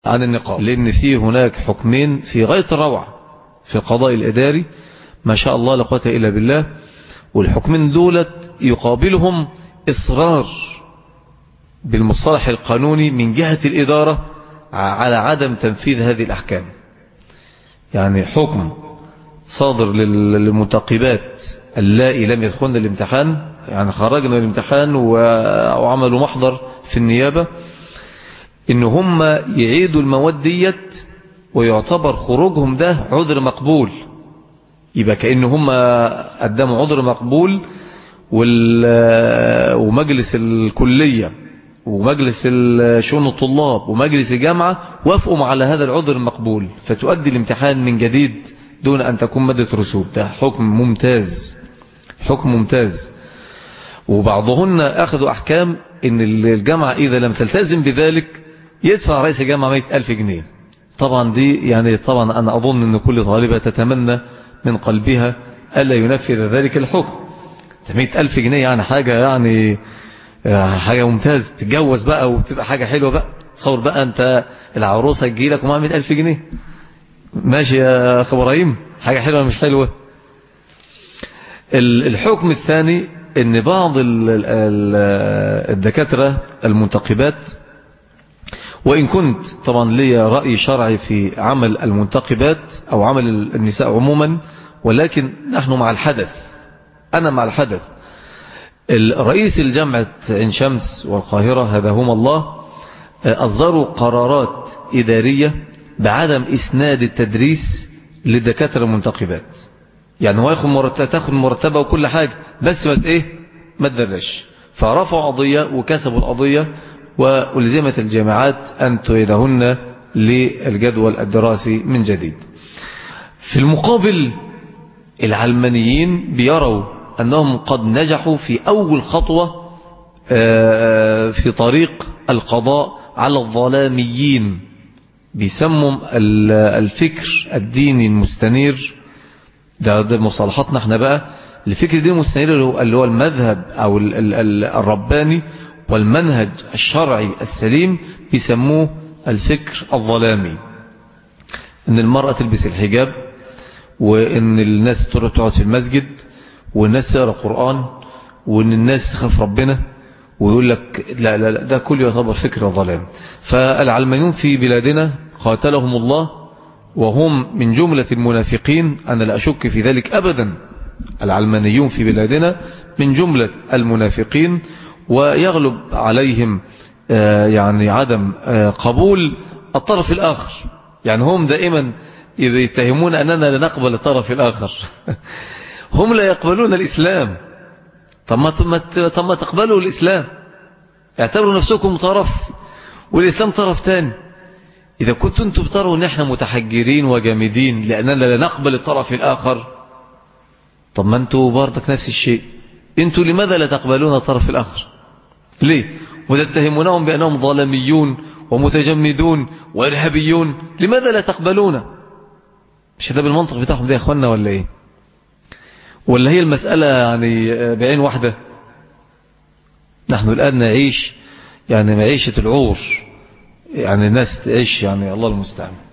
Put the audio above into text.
عن النقاب لأن في هناك حكمين في غاية الروعة في القضاء الإداري ما شاء الله لا قوه إلا بالله والحكمين دولت يقابلهم إصرار بالمصطلح القانوني من جهة الإدارة على عدم تنفيذ هذه الأحكام يعني حكم صادر للمنتقبات اللائي لم يدخلن الامتحان يعني خرجنا الامتحان وعملوا محضر في النيابة ان هم يعيدوا المواد ديت ويعتبر خروجهم ده عذر مقبول يبقى كأن هم قدموا عذر مقبول ومجلس الكلية ومجلس شؤون الطلاب ومجلس الجامعة وافقوا على هذا العذر المقبول فتؤدي الامتحان من جديد دون أن تكون مادة رسوب ده حكم ممتاز حكم ممتاز وبعضهن أخذوا أحكام إن الجامعة إذا لم تلتزم بذلك يدفع رئيس الجامعة مئة ألف جنيه طبعا دي يعني طبعا أنا أظن أن كل طالبة تتمنى من قلبها ألا ينفذ ذلك الحكم مئة ألف جنيه يعني حاجة يعني حاجة ممتاز تتجوز بقى وتبقى حاجة حلوة بقى تصور بقى أنت العروسة تجيلك ومعها مئة ألف جنيه ماشي يا أخي إبراهيم حاجة حلوة مش حلوة الحكم الثاني ان بعض الدكاترة المنتقبات وإن كنت طبعا لي رأي شرعي في عمل المنتقبات أو عمل النساء عموما ولكن نحن مع الحدث أنا مع الحدث الرئيس الجامعة عين شمس والقاهرة هذا هم الله أصدروا قرارات إدارية بعدم إسناد التدريس للدكاترة المنتقبات يعني هو ياخد مرتبة تاخد مرتبة وكل حاجة بس ما ايه ما تدرش فرفعوا قضية وكسبوا القضية ولزمت الجامعات أن تعيدهن للجدول الدراسي من جديد في المقابل العلمانيين بيروا أنهم قد نجحوا في أول خطوة في طريق القضاء على الظلاميين بيسموا الفكر الديني المستنير ده, ده مصطلحاتنا احنا بقى الفكر الديني المستنير اللي هو المذهب أو الرباني والمنهج الشرعي السليم بيسموه الفكر الظلامي ان المرأة تلبس الحجاب وان الناس تقعد في المسجد والناس تقرأ قرآن وان الناس تخاف ربنا ويقول لك لا لا, لا ده كله يعتبر فكر ظلام فالعلمانيون في بلادنا قاتلهم الله وهم من جملة المنافقين أنا لا أشك في ذلك أبدا العلمانيون في بلادنا من جملة المنافقين ويغلب عليهم يعني عدم قبول الطرف الآخر يعني هم دائما يتهمون أننا لا نقبل الطرف الآخر هم لا يقبلون الإسلام طب ما طب ما تقبلوا الإسلام اعتبروا نفسكم طرف والإسلام طرف تاني إذا كنتم انتم بتروا ان احنا متحجرين وجامدين لأننا لا نقبل الطرف الآخر طب ما انتوا برضك نفس الشيء انتوا لماذا لا تقبلون الطرف الآخر ليه وتتهمونهم بأنهم ظلميون ومتجمدون وإرهابيون لماذا لا تقبلون مش ده بالمنطق بتاعهم ده يا أخوانا ولا إيه ولا هي المسألة يعني بعين واحدة نحن الآن نعيش يعني معيشة العور يعني الناس تعيش يعني الله المستعان